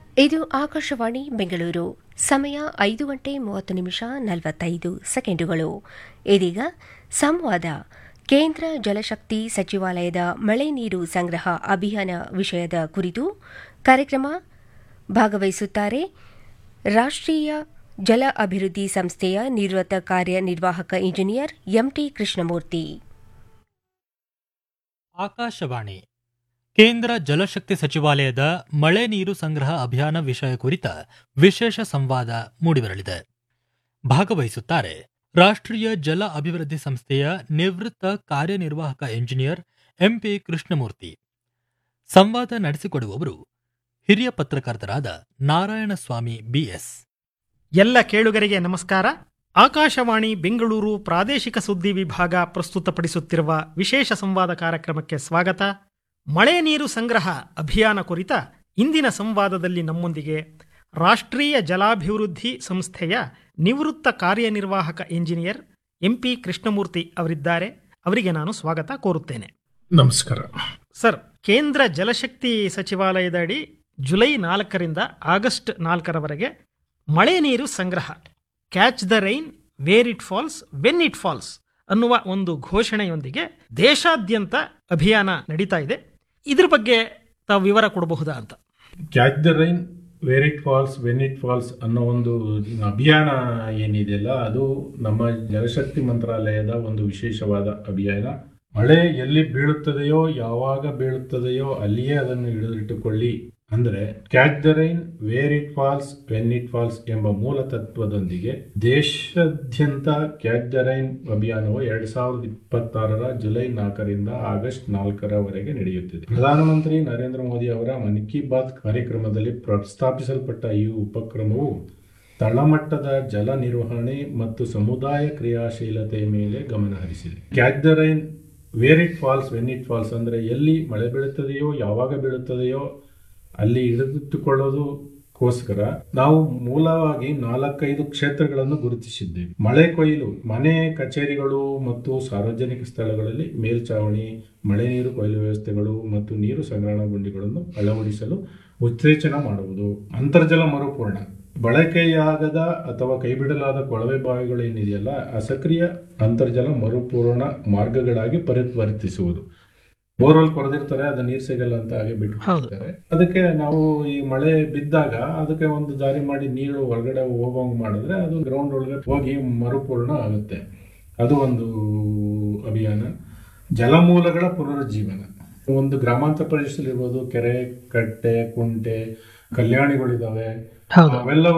ಇದು ಆಕಾಶವಾಣಿ ಬೆಂಗಳೂರು ಸಮಯ ಐದು ಗಂಟೆ ಮೂವತ್ತು ನಿಮಿಷ ನಲವತ್ತೈದು ಸೆಕೆಂಡುಗಳು ಇದೀಗ ಸಂವಾದ ಕೇಂದ್ರ ಜಲಶಕ್ತಿ ಸಚಿವಾಲಯದ ಮಳೆ ನೀರು ಸಂಗ್ರಹ ಅಭಿಯಾನ ವಿಷಯದ ಕುರಿತು ಕಾರ್ಯಕ್ರಮ ಭಾಗವಹಿಸುತ್ತಾರೆ ರಾಷ್ಟ್ರೀಯ ಜಲ ಅಭಿವೃದ್ಧಿ ಸಂಸ್ಥೆಯ ನಿವೃತ್ತ ಕಾರ್ಯನಿರ್ವಾಹಕ ಇಂಜಿನಿಯರ್ ಎಂಟಿ ಕೃಷ್ಣಮೂರ್ತಿ ಆಕಾಶವಾಣಿ ಕೇಂದ್ರ ಜಲಶಕ್ತಿ ಸಚಿವಾಲಯದ ಮಳೆ ನೀರು ಸಂಗ್ರಹ ಅಭಿಯಾನ ವಿಷಯ ಕುರಿತ ವಿಶೇಷ ಸಂವಾದ ಮೂಡಿಬರಲಿದೆ ಭಾಗವಹಿಸುತ್ತಾರೆ ರಾಷ್ಟ್ರೀಯ ಜಲ ಅಭಿವೃದ್ಧಿ ಸಂಸ್ಥೆಯ ನಿವೃತ್ತ ಕಾರ್ಯನಿರ್ವಾಹಕ ಎಂಜಿನಿಯರ್ ಎಂಪಿ ಕೃಷ್ಣಮೂರ್ತಿ ಸಂವಾದ ನಡೆಸಿಕೊಡುವವರು ಹಿರಿಯ ಪತ್ರಕರ್ತರಾದ ನಾರಾಯಣಸ್ವಾಮಿ ಬಿಎಸ್ ಎಲ್ಲ ಕೇಳುಗರಿಗೆ ನಮಸ್ಕಾರ ಆಕಾಶವಾಣಿ ಬೆಂಗಳೂರು ಪ್ರಾದೇಶಿಕ ಸುದ್ದಿ ವಿಭಾಗ ಪ್ರಸ್ತುತಪಡಿಸುತ್ತಿರುವ ವಿಶೇಷ ಸಂವಾದ ಕಾರ್ಯಕ್ರಮಕ್ಕೆ ಸ್ವಾಗತ ಮಳೆ ನೀರು ಸಂಗ್ರಹ ಅಭಿಯಾನ ಕುರಿತ ಇಂದಿನ ಸಂವಾದದಲ್ಲಿ ನಮ್ಮೊಂದಿಗೆ ರಾಷ್ಟ್ರೀಯ ಜಲಾಭಿವೃದ್ಧಿ ಸಂಸ್ಥೆಯ ನಿವೃತ್ತ ಕಾರ್ಯನಿರ್ವಾಹಕ ಎಂಜಿನಿಯರ್ ಎಂಪಿ ಕೃಷ್ಣಮೂರ್ತಿ ಅವರಿದ್ದಾರೆ ಅವರಿಗೆ ನಾನು ಸ್ವಾಗತ ಕೋರುತ್ತೇನೆ ನಮಸ್ಕಾರ ಸರ್ ಕೇಂದ್ರ ಜಲಶಕ್ತಿ ಸಚಿವಾಲಯದ ಅಡಿ ಜುಲೈ ನಾಲ್ಕರಿಂದ ಆಗಸ್ಟ್ ನಾಲ್ಕರವರೆಗೆ ಮಳೆ ನೀರು ಸಂಗ್ರಹ catch the rain where it falls when it falls ಅನ್ನುವ ಒಂದು ಘೋಷಣೆಯೊಂದಿಗೆ ದೇಶಾದ್ಯಂತ ಅಭಿಯಾನ ನಡೀತಾ ಇದೆ ಇದ್ರ ಬಗ್ಗೆ ತಾವು ವಿವರ ಕೊಡಬಹುದಾ ಅಂತ catch the rain where it falls when it falls ಅನ್ನೋ ಒಂದು ಅಭಿಯಾನ ಏನಿದೆಯಲ್ಲ ಅದು ನಮ್ಮ ಜಲಶಕ್ತಿ ಮಂತ್ರಾಲಯದ ಒಂದು ವಿಶೇಷವಾದ ಅಭಿಯಾನ ಮಳೆ ಎಲ್ಲಿ ಬೀಳುತ್ತದೆಯೋ ಯಾವಾಗ ಬೀಳುತ್ತದೆಯೋ ಅಲ್ಲಿಯೇ ಅದನ್ನು ಹಿಡಿದಿಟ್ಟುಕೊಳ್ಳಿ ಅಂದ್ರೆ catch the rain where it falls when it falls ಎಂಬ ಮೂಲ ತತ್ವದೊಂದಿಗೆ ದೇಶಾದ್ಯಂತ ಕ್ಯಾಚ್ ದ ರೈನ್ ಅಭಿಯಾನವು ಎರಡ್ ಸಾವಿರದ ಇಪ್ಪತ್ತಾರರ ಜುಲೈ ನಾಲ್ಕರಿಂದ ಆಗಸ್ಟ್ ನಾಲ್ಕರವರೆಗೆ ನಡೆಯುತ್ತಿದೆ ಪ್ರಧಾನಮಂತ್ರಿ ನರೇಂದ್ರ ಮೋದಿ ಅವರ ಮನ್ ಕಿ ಬಾತ್ ಕಾರ್ಯಕ್ರಮದಲ್ಲಿ ಪ್ರಸ್ತಾಪಿಸಲ್ಪಟ್ಟ ಈ ಉಪಕ್ರಮವು ತಳಮಟ್ಟದ ಜಲ ನಿರ್ವಹಣೆ ಮತ್ತು ಸಮುದಾಯ ಕ್ರಿಯಾಶೀಲತೆಯ ಮೇಲೆ ಗಮನ ಹರಿಸಿದೆ catch the rain where it falls when it falls ಅಂದ್ರೆ ಎಲ್ಲಿ ಮಳೆ ಬೀಳುತ್ತದೆಯೋ ಯಾವಾಗ ಬೀಳುತ್ತದೆಯೋ ಅಲ್ಲಿ ಹಿಡಿದಿಟ್ಟುಕೊಳ್ಳೋದಕ್ಕೋಸ್ಕರ ನಾವು ಮೂಲವಾಗಿ ನಾಲ್ಕೈದು ಕ್ಷೇತ್ರಗಳನ್ನು ಗುರುತಿಸಿದ್ದೇವೆ ಮಳೆ ಕೊಯ್ಲು ಮನೆ ಕಚೇರಿಗಳು ಮತ್ತು ಸಾರ್ವಜನಿಕ ಸ್ಥಳಗಳಲ್ಲಿ ಮೇಲ್ಚಾವಣಿ ಮಳೆ ನೀರು ಕೊಯ್ಲು ವ್ಯವಸ್ಥೆಗಳು ಮತ್ತು ನೀರು ಸಂಗ್ರಹಣಾ ಗುಂಡಿಗಳನ್ನು ಅಳವಡಿಸಲು ಉತ್ತೇಜನ ಮಾಡುವುದು ಅಂತರ್ಜಲ ಮರುಪೂರ್ಣ ಬಳಕೆಯಾಗದ ಅಥವಾ ಕೈಬಿಡಲಾದ ಕೊಳವೆ ಬಾವಿಗಳು ಏನಿದೆಯಲ್ಲ ಅಸಕ್ರಿಯ ಅಂತರ್ಜಲ ಮರುಪೂರ್ಣ ಮಾರ್ಗಗಳಾಗಿ ಪರಿವರ್ತಿಸುವುದು ಬೋರ್ವೆಲ್ ಕೊರೆದಿರ್ತಾರೆ ಅದು ನೀರು ಸಿಗಲ್ಲ ಅಂತ ಹಾಗೆ ಬಿಟ್ಬಿಡ್ತಾರೆ ಅದಕ್ಕೆ ನಾವು ಈ ಮಳೆ ಬಿದ್ದಾಗ ಅದಕ್ಕೆ ಒಂದು ದಾರಿ ಮಾಡಿ ನೀರು ಹೊರಗಡೆ ಹೋಗೋಂಗ್ ಮಾಡಿದ್ರೆ ಅದು ಗ್ರೌಂಡ್ ಒಳಗೆ ಹೋಗಿ ಮರುಪೂರ್ಣ ಆಗುತ್ತೆ ಅದು ಒಂದು ಅಭಿಯಾನ ಜಲಮೂಲಗಳ ಪುನರುಜ್ಜೀವನ ಒಂದು ಗ್ರಾಮಾಂತರ ಪ್ರದೇಶದಲ್ಲಿ ಇರ್ಬೋದು ಕೆರೆ ಕಟ್ಟೆ ಕುಂಟೆ ಕಲ್ಯಾಣಿಗಳಿದಾವೆ ಅವೆಲ್ಲ